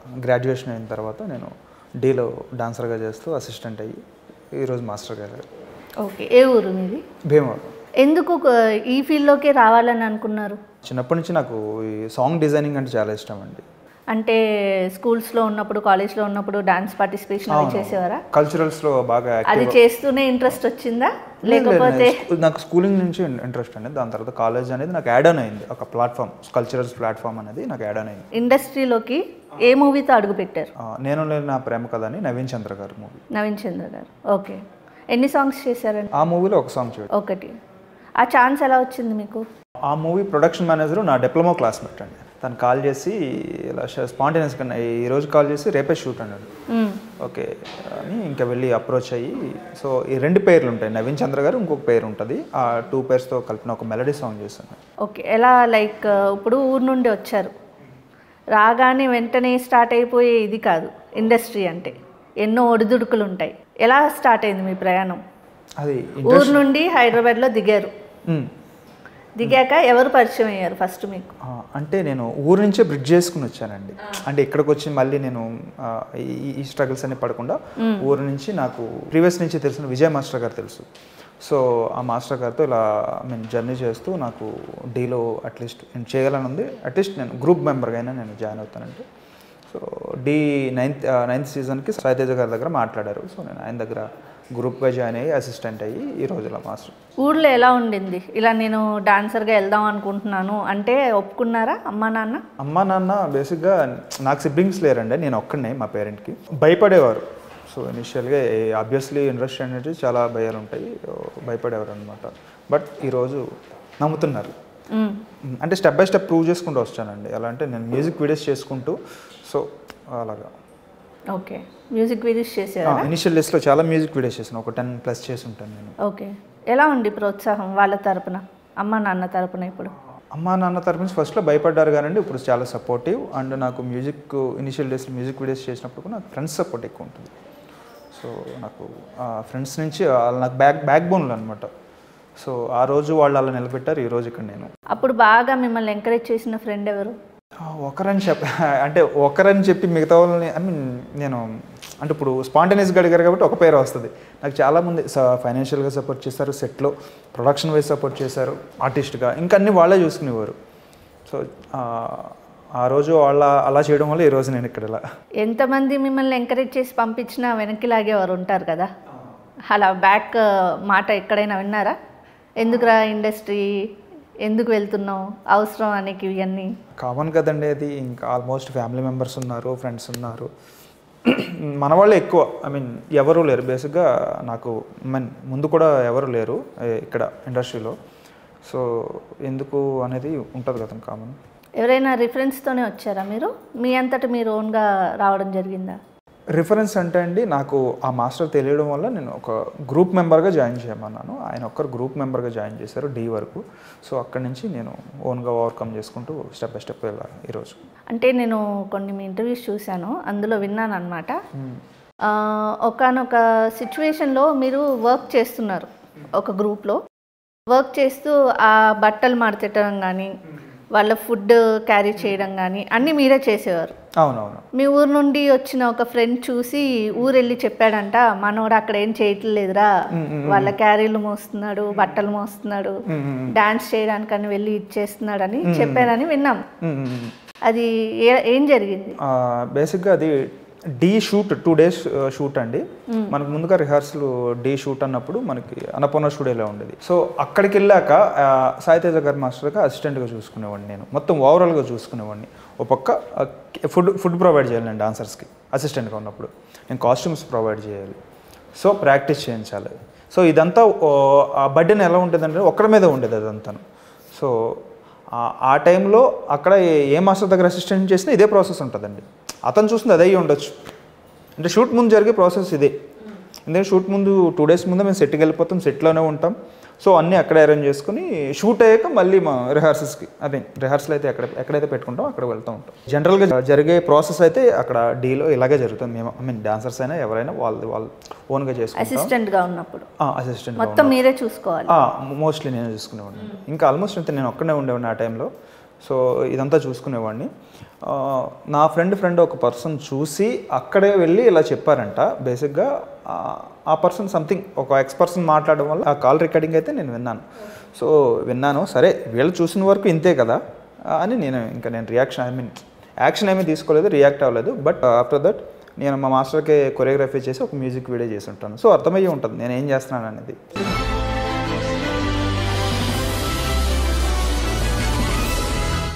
Graduation అయిన తర్వాత నేను డీలో డాన్సర్గా చేస్తూ అసిస్టెంట్ అయ్యి ఈరోజు మాస్టర్గా ఓకే ఏ ఊరు మీది భీమవరం ఎందుకు క- ఈ ఫీల్డ్లోకి రావాలని అనుకున్నారు చిన్నప్పటి నుంచి నాకు ఈ సాంగ్ డిజైనింగ్ అంటే చాలా ఇష్టం అండి అంటే స్కూల్స్లో ఉన్నప్పుడు కాలేజ్లో ఉన్నప్పుడు డాన్స్ పార్టిసిపేషన్ అవి చేసేవారా కల్చరల్స్లో బాగా అది చేస్తూనే ఇంట్రెస్ట్ వచ్చిందా లేకపోతే స్కూ- నాకు స్కూలింగ్ నుంచి ఇంట్రెస్ట్ అండి దాని తర్వాత కాలేజ్ అనేది నాకు యాడ్ ఆన్ అయింది ఒక ప్లాట్ఫామ్ కల్చరల్స్ ప్లాట్ఫామ్ అనేది నాకు యాడ్ ఆన్ అయింది ఇండస్ట్రీలోకి ఏ మూవీతో అడుగుపెట్టారు ఆ, నేను లేని నా ప్రేమ కథ అని నవీన్ చంద్ర గారి మూవీ నవీన్ చంద్ర గారు ఓకే ఎన్ని సాంగ్స్ చేశారండి ఆ మూవీలో ఒక సాంగ్ చూడండి ఒకటి ఆ ఛాన్స్ ఎలా వచ్చింది మీకు ఆ మూవీ ప్రొడక్షన్ మేనేజర్ నా డిప్లొమా క్లాస్మేట్ అండి తను కాల్ చేసి ఇలా స్పాంటేనియస్ కన్నా ఈ రోజు కాల్ చేసి రేపే షూట్ అన్నాడు మ్మ్. ఓకే అని ఇంకా వెళ్ళి అప్రోచ్ అయ్యి సో ఈ రెండు పేర్లు ఉంటాయి నవీన్ చంద్ర గారు ఇంకొక పేరు ఉంటుంది ఆ టూ పేర్స్తో కలిపిన ఒక మెలడీ సాంగ్ చేశాను ఓకే ఎలా లైక్ ఇప్పుడు ఊరు నుండి వచ్చారు రాగానే వెంటనే స్టార్ట్ అయిపోయే ఇది కాదు ఇండస్ట్రీ అంటే ఎన్నో ఒడిదుడుకులు ఉంటాయి ఎలా స్టార్ట్ అయింది మీ ప్రయాణం అది ఊరు నుండి హైదరాబాద్లో దిగారు మ్. దిగాక ఎవరు పరిచయం అయ్యారు ఫస్ట్ మీకు ఆ, అంటే నేను ఊరు నుంచే బ్రిడ్జ్ చేసుకుని వచ్చానండి అంటే ఇక్కడికి వచ్చి మళ్ళీ నేను ఆ, ఈ- ఈ స్ట్రగుల్స్ అన్ని పడకుండా ఊరు నుంచి నాకు ప్రీవియస్ నుంచి తెలిసిన విజయ్ మాస్టర్ గారు తెలుసు సో ఆ మాస్టర్ గారితో ఇలా నేను జర్నీ చేస్తూ నాకు డీలో అట్లీస్ట్ నేను చేయాలని ఉంది అట్లీస్ట్ నేను గ్రూప్ మెంబర్గా అయినా నేను జాయిన్ అవుతానంటే సో డి నైన్త్ నైన్త్ సీజన్కి సాయితేజ గారి దగ్గర మాట్లాడారు సో నేను ఆయన దగ్గర గ్రూప్గా జాయిన్ అయ్యి అసిస్టెంట్ అయ్యి ఈ రోజు ఇలా మాస్టర్ ఊర్లో ఎలా ఉండింది ఇలా నేను డాన్సర్గా వెళ్దాం అనుకుంటున్నాను అంటే ఒప్పుకున్నారా అమ్మా నాన్న అమ్మ నాన్న బేసిక్గా నాకు సిబ్లింగ్స్ లేరండి నేను ఒక్కడనే మా పేరెంట్కి భయపడేవారు సో ఇనిషియల్గా ఆబ్వియస్లీ ఇండస్ట్రీ అనేది చాలా భయాలు ఉంటాయి భయపడేవారు అనమాట బట్ ఈరోజు నమ్ముతున్నారు మ్మ్. అంటే స్టెప్ బై స్టెప్ ప్రూవ్ చేసుకుంటూ వచ్చానండి ఎలా అంటే నేను మ్యూజిక్ వీడియోస్ చేసుకుంటూ సో అలాగా ఓకే మ్యూజిక్ వీడియోస్ చేశారా ఇనిషియల్ డేస్లో చాలా మ్యూజిక్ వీడియోస్ చేశాను ఒక టెన్ ప్లస్ చేసి ఉంటాను నేను ఓకే ఎలా ఉంది ప్రోత్సాహం వాళ్ళ తరపున అమ్మ నాన్న తరపున ఇప్పుడు అమ్మా నాన్న తరపు నుంచి ఫస్ట్లో భయపడ్డారు కానీ ఇప్పుడు చాలా సపోర్టివ్ అండ్ నాకు మ్యూజిక్ ఇనిషియల్ డేస్లో మ్యూజిక్ వీడియోస్ చేసినప్పుడు కూడా నాకు ఫ్రెండ్స్ సపోర్ట్ ఎక్కువ ఉంటుంది సో నాకు ఫ్రెండ్స్ నుంచి వాళ్ళు నాకు బ్యాక్ బ్యాక్ బోన్లు అనమాట సో ఆ రోజు వాళ్ళు అలా నిలబెట్టారు ఈ రోజు ఇక్కడ నేను అప్పుడు బాగా మిమ్మల్ని ఎంకరేజ్ చేసిన ఫ్రెండ్ ఎవరు ఆ, ఒకరని చెప్ప అంటే ఒకరని చెప్పి మిగతా వాళ్ళని ఐ మీన్ నేను అంటే ఇప్పుడు స్పాంటేనియస్గా అడిగారు కాబట్టి ఒక పేరు వస్తుంది నాకు చాలామంది ఫైనాన్షియల్గా సపోర్ట్ చేశారు సెట్లో ప్రొడక్షన్ వైజ్ సపోర్ట్ చేశారు ఆర్టిస్ట్గా ఇంకా అన్ని వాళ్ళే చూసుకునేవారు సో ఆ, ఆ రోజు వాళ్ళ అలా చేయడం వల్ల ఈరోజు నేను ఇక్కడ ఇలా ఎంతమంది మిమ్మల్ని ఎంకరేజ్ చేసి పంపించినా వెనక్కి లాగేవారు ఉంటారు కదా అలా బ్యాక్ మాట ఎక్కడైనా విన్నారా ఎందుకురా ఇండస్ట్రీ ఎందుకు వెళ్తున్నావు అవసరం అనేకి ఇవన్నీ కామన్ కదండి అది ఇంకా ఆల్మోస్ట్ ఫ్యామిలీ మెంబర్స్ ఉన్నారు ఫ్రెండ్స్ ఉన్నారు మన వాళ్ళే ఎక్కువ ఐ మీన్ ఎవరు లేరు బేసిక్గా నాకు మీన్ ముందు కూడా ఎవరు లేరు ఏ, ఇక్కడ ఇండస్ట్రీలో సో ఎందుకు అనేది ఉంటుంది కదా కామన్ ఎవరైనా రిఫరెన్స్తోనే వచ్చారా మీరు మీ అంతట మీరు ఓన్గా రావడం జరిగిందా రిఫరెన్స్ అంటే అండి నాకు ఆ మాస్టర్ తెలియడం వల్ల నేను ఒక గ్రూప్ మెంబర్గా జాయిన్ చేయమన్నాను ఆయన ఒక్కరు గ్రూప్ మెంబర్గా జాయిన్ చేశారు డి వరకు సో అక్కడి నుంచి నేను ఓన్గా ఓవర్కమ్ చేసుకుంటూ స్టెప్ బై స్టెప్ వెళ్ళాను ఈరోజు అంటే నేను కొన్ని మీ ఇంటర్వ్యూస్ చూశాను అందులో విన్నాను అనమాట ఒకనొక సిచ్యువేషన్లో మీరు వర్క్ చేస్తున్నారు ఒక గ్రూప్లో వర్క్ చేస్తూ ఆ బట్టలు మడతెట్టడం కానీ వాళ్ళ ఫుడ్ క్యారీ చేయడం కానీ అన్నీ మీరే చేసేవారు అవునవును మీ ఊరు నుండి వచ్చిన ఒక ఫ్రెండ్ చూసి ఊరు వెళ్ళి చెప్పాడంట మనోడు అక్కడ ఏం చేయట్లేదురా వాళ్ళ క్యారీలు మోస్తున్నాడు బట్టలు మోస్తున్నాడు డాన్స్ చేయడానికని వెళ్ళి ఇచ్చేస్తున్నాడని చెప్పారని విన్నాం మ్మ్, మ్మ్, మ్మ్. అది ఏ- ఏం జరిగింది బేసిక్గా అది the shoot two days shoot అండి మనకు ముందుగా రిహార్సల్ డీ షూట్ అన్నప్పుడు మనకి అన్నపూర్ణ స్టూడియోలో ఉండేది సో అక్కడికి వెళ్ళాక ఆ, సాయితేజ గారి మాస్టర్గా అసిస్టెంట్గా చూసుకునేవాడిని నేను మొత్తం ఓవరాల్గా చూసుకునేవాడిని ఒక పక్క ఫుడ్ ఫుడ్ ప్రొవైడ్ చేయాలి నేను డాన్సర్స్కి అసిస్టెంట్గా ఉన్నప్పుడు నేను కాస్ట్యూమ్స్ ప్రొవైడ్ చేయాలి సో ప్రాక్టీస్ చేయించాలి సో ఇదంతా ఓ, ఆ బడ్డెన్ ఎలా ఉంటుందంటే ఒక్కడి మీద ఉండేది అదంతా సో ఆ- ఆ టైంలో అక్కడ ఏ- ఏ మాస్టర్ దగ్గర అసిస్టెంట్ చేసినా ఇదే ప్రాసెస్ ఉంటుందండి అతను చూసింది అదే అయ్యి ఉండొచ్చు అంటే షూట్ ముందు జరిగే ప్రాసెస్ ఇదే ఎందుకంటే షూట్ ముందు టూ డేస్ ముందు మేము సెట్కి వెళ్ళిపోతాం సెట్లోనే ఉంటాం సో అన్నీ అక్కడే అరేంజ్ చేసుకుని షూట్ అయ్యాక మళ్ళీ మా రిహార్సల్స్కి అదే రిహార్సల్ అయితే ఎక్కడ ఎక్కడైతే పెట్టుకుంటాం అక్కడ వెళ్తూ ఉంటాం జనరల్గా జరిగే ప్రాసెస్ అయితే అక్కడ డీలో ఇలాగే జరుగుతుంది మేము ఐ మీన్ డాన్సర్స్ అయినా ఎవరైనా వాళ్ళు వాళ్ళు ఓన్గా చేసుకుంటాం అసిస్టెంట్గా ఉన్నప్పుడు అసిస్టెంట్ మొత్తం మీరే చూసుకోవాలి మోస్ట్లీ నేను చూసుకునేవాడిని ఇంకా ఆల్మోస్ట్ అంతే నేను ఒక్కడే ఉండేవాడిని ఆ టైంలో సో ఇదంతా చూసుకునేవాడిని ఆ, నా ఫ్రెండ్ ఫ్రెండ్ ఒక పర్సన్ చూసి అక్కడే వెళ్ళి ఇలా చెప్పారంట బేసిక్గా ఆ- ఆ పర్సన్ సంథింగ్ ఒక ఎక్స్ పర్సన్ మాట్లాడడం వల్ల ఆ కాల్ రికార్డింగ్ అయితే నేను విన్నాను సో విన్నాను సరే వీళ్ళు చూసిన వరకు ఇంతే కదా ఆ, అని నేను ఇంకా నేను రియాక్షన్ ఐ మీన్ యాక్షన్ ఏమీ తీసుకోలేదు రియాక్ట్ అవ్వలేదు బట్ ఆఫ్టర్ దట్ నేను మా మాస్టర్కి కొరియోగ్రఫీ చేసి ఒక మ్యూజిక్ వీడియో చేసి ఉంటాను సో అర్థమయ్యే ఉంటుంది నేను ఏం చేస్తున్నాను అనేది